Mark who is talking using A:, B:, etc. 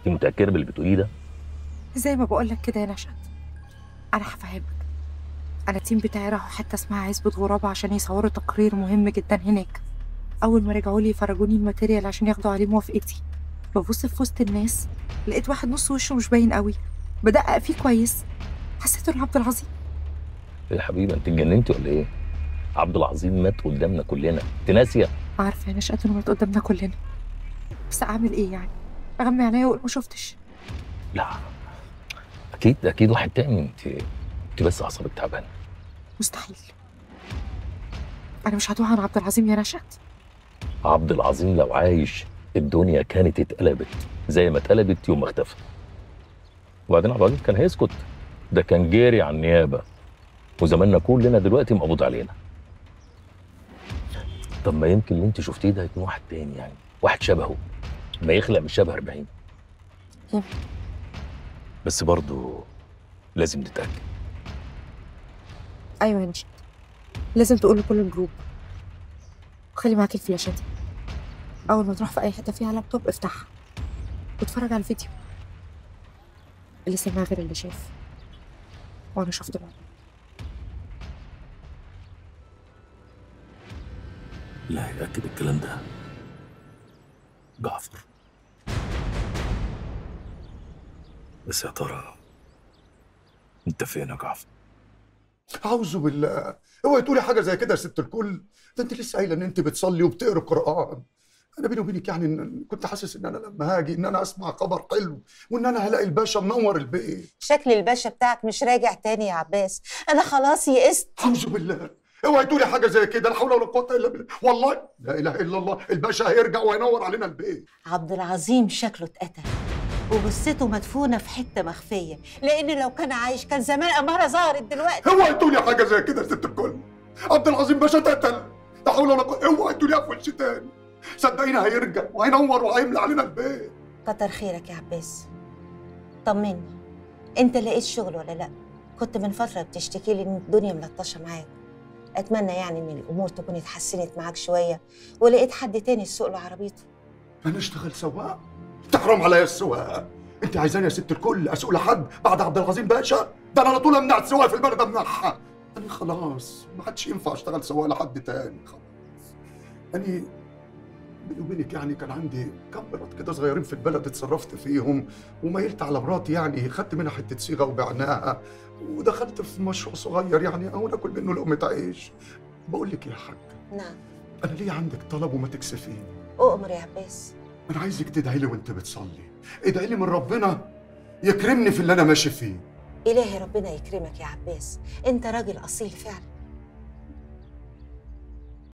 A: انت متاكده باللي بتقوليه ده
B: زي ما بقول لك كده يا نشأت انا هفهمك انا التيم بتاعي راحوا حته اسمها عزبة غرابة عشان يصوروا تقرير مهم جدا هناك اول ما رجعوا لي فرجوني الماتيريال عشان ياخدوا عليه موافقتي ببص في وسط الناس لقيت واحد نص وشه مش باين قوي بدقق فيه كويس حسيته انه عبد العظيم
A: يا حبيبي انت اتجننتي ولا ايه عبد العظيم مات قدامنا كلنا انت ناسيه
B: عارفه يا نشأت انه مات قدامنا كلنا بس اعمل ايه يعني اغمي عينيا واقول ما شفتش
A: لا اكيد اكيد واحد تاني انت انت بس اعصابك تعبانه
B: مستحيل انا مش هتوه عن عبد العظيم يا نشأت
A: عبد العظيم لو عايش الدنيا كانت اتقلبت زي ما اتقلبت يوم ما اختفى وبعدين عبد العظيم كان هيسكت ده كان جاري على النيابه وزماننا كلنا دلوقتي مقبوض علينا طب ما يمكن اللي انت شفتيه ده يكون واحد تاني يعني واحد شبهه ما يخلق مش شبه 40
B: يمكن.
A: بس برضه لازم نتاكد
B: ايوه يا نشأت لازم تقول لكل الجروب وخلي معاك الفلاشات اول ما تروح في اي حته فيها لابتوب افتحها واتفرج على الفيديو اللي سمع غير اللي شاف وانا شفت بعض
A: لا يأكد الكلام ده جعفر بس يا ترى انت فين يا جعفر؟
C: اعوذ بالله اوعي تقولي حاجه زي كده يا ست الكل ده انت لسه قايله ان انت بتصلي وبتقري قران انا بيني وبينك يعني إن كنت حاسس ان انا لما هاجي ان انا اسمع خبر حلو وان انا هلاقي الباشا منور البيت
D: شكل الباشا بتاعك مش راجع تاني يا عباس انا خلاص يئست
C: اعوذ بالله اوعي تقولي حاجه زي كده لا حول ولا قوه الا بالله والله لا اله الا الله الباشا هيرجع وهينور علينا البيت
D: عبد العظيم شكله اتقتل وجثته مدفونه في حته مخفيه لان لو كان عايش كان زمان اماره ظهرت دلوقتي
C: اوعي تقولي حاجه زي كده يا ست الكل عبد العظيم باشا اتقتل لا حول ولا قوه اوعي تقوليها في وش تاني صدقيني هيرجع وهينور وهيملى علينا البيت
D: كتر خيرك يا عباس طمني انت لقيت شغل ولا لا كنت من فتره بتشتكي لي ان الدنيا ملطشه معاك اتمنى يعني ان الامور تكون اتحسنت معاك شويه ولقيت حد تاني يسوق له عربيته
C: انا اشتغل سواق تحرم عليا السواقه انت عايزاني يا ست الكل اسوق لحد بعد عبد العظيم باشا ده انا على طول امنع السواقه في البلد امنعها انا خلاص ما عادش ينفع اشتغل سواق لحد تاني خلاص اني بيني وبينك يعني كان عندي كم مرات كده صغيرين في البلد اتصرفت فيهم وميلت على مراتي يعني خدت منها حته صيغه وبعناها ودخلت في مشروع صغير يعني اهو ناكل منه لقمه عيش بقول لك يا حاج
D: نعم
C: انا ليه عندك طلب وما تكسفيني
D: اؤمر يا عباس
C: انا عايزك تدعي لي وانت بتصلي ادعي لي من ربنا يكرمني في اللي انا ماشي فيه
D: الهي ربنا يكرمك يا عباس انت راجل اصيل فعلا